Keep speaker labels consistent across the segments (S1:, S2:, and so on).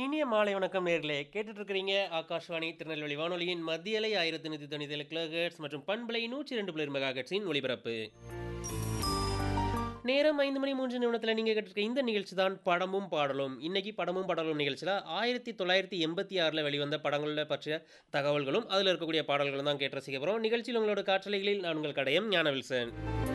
S1: இனிய மாலை வணக்கம் நேர்களே கேட்டுட்டு இருக்கிறீங்க ஆகாஷ்வாணி திருநெல்வேலி வானொலியின் மத்திய அலை ஆயிரத்தி நூற்றி தொண்ணூத்தி ஏழு கிலோஹெர்ட்ஸ் மற்றும் பண்பலை நூற்றி ரெண்டு புள்ளி மெகாஹெர்ட்ஸின் ஒளிபரப்பு நேரம் ஐந்து மணி மூன்று நிமிடத்தில் நீங்கள் கேட்டிருக்க இந்த நிகழ்ச்சி தான் படமும் பாடலும் இன்னைக்கு படமும் பாடலும் நிகழ்ச்சியில் ஆயிரத்தி தொள்ளாயிரத்தி எண்பத்தி ஆறில் வெளிவந்த படங்களில் பற்றிய தகவல்களும் அதில் இருக்கக்கூடிய பாடல்களும் தான் கேட்டு ரசிக்க போகிறோம் நிகழ்ச்சியில் உங்களோட காற்றலைகளில் நான் உங்கள் கடையம் ஞானவில்சன்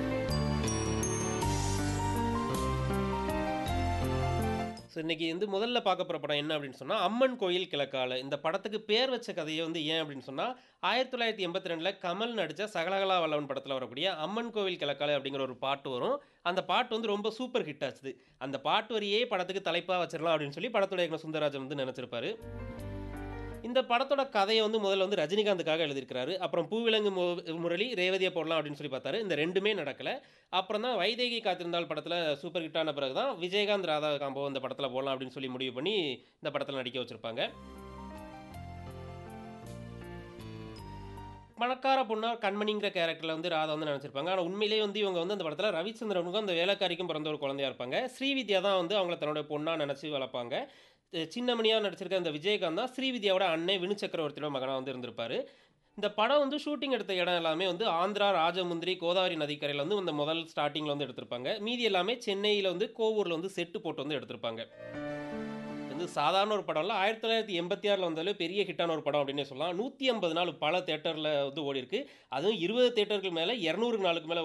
S1: ஸோ இன்றைக்கி வந்து முதல்ல பார்க்க போகிற படம் என்ன அப்படின்னு சொன்னால் அம்மன் கோயில் கிழக்கால இந்த படத்துக்கு பேர் வச்ச கதையை வந்து ஏன் அப்படின்னு சொன்னால் ஆயிரத்தி தொள்ளாயிரத்தி எண்பத்தி ரெண்டில் கமல் நடித்த சகலகலா வல்லவன் படத்தில் வரக்கூடிய அம்மன் கோவில் கிழக்கால அப்படிங்கிற ஒரு பாட்டு வரும் அந்த பாட்டு வந்து ரொம்ப சூப்பர் ஹிட் ஆச்சுது அந்த பாட்டு வரியே படத்துக்கு தலைப்பாக வச்சிடலாம் அப்படின்னு சொல்லி படத்தோட இயக்குனர் சுந்தரராஜன் வந்து நினச்சிருப்பாரு இந்த படத்தோட கதையை வந்து முதல்ல வந்து ரஜினிகாந்துக்காக எழுதியிருக்கிறாரு அப்புறம் பூவிலங்கு மு- முரளி ரேவதியை போடலாம் அப்படின்னு சொல்லி பார்த்தாரு இந்த ரெண்டுமே நடக்கலை அப்புறம் தான் வைதேகி காத்திருந்தால் படத்தில் சூப்பர் ஹிட்டான பிறகு தான் விஜயகாந்த் ராதா காம்போ இந்த படத்தில் போடலாம் அப்படின்னு சொல்லி முடிவு பண்ணி இந்த படத்தில் நடிக்க வச்சுருப்பாங்க பணக்கார பொண்ணா கண்மணிங்கிற கேரக்டரில் வந்து ராதா வந்து நினச்சிருப்பாங்க ஆனால் உண்மையிலேயே வந்து இவங்க வந்து அந்த படத்தில் ரவிச்சந்திரனுக்கும் அந்த வேலைக்காரிக்கும் பிறந்த ஒரு குழந்தையா இருப்பாங்க ஸ்ரீவித்யா தான் வந்து அவங்கள தன்னோட பொண்ணாக நினச்சி வளர்ப்பாங்க அஹ் சின்னமணியாக நடிச்சிருக்க அந்த விஜயகாந்த் தான் ஸ்ரீவித்யாவோட அன்னை வினு சக்கரவர்த்தியோட மகனாக வந்து இருந்திருப்பாரு இந்த படம் வந்து ஷூட்டிங் எடுத்த இடம் எல்லாமே வந்து ஆந்திரா ராஜமுந்திரி கோதாவரி நதிக்கரையில் வந்து இந்த முதல் ஸ்டார்டிங்கில் வந்து எடுத்திருப்பாங்க மீதி எல்லாமே சென்னையில் வந்து கோவூரில் வந்து செட்டு போட்டு வந்து எடுத்திருப்பாங்க இது வந்து சாதாரண ஒரு படம் இல்லை ஆயிரத்தி தொள்ளாயிரத்தி எண்பத்தி ஆறில் வந்தாலும் பெரிய ஹிட்டான ஒரு படம் அப்படின்னே சொல்லலாம் நூற்றி ஐம்பது நாள் பல தேட்டரில் வந்து ஓடி இருக்கு அதுவும் இருபது தேட்டருக்கு மேலே இரநூறு நாளுக்கு மேலே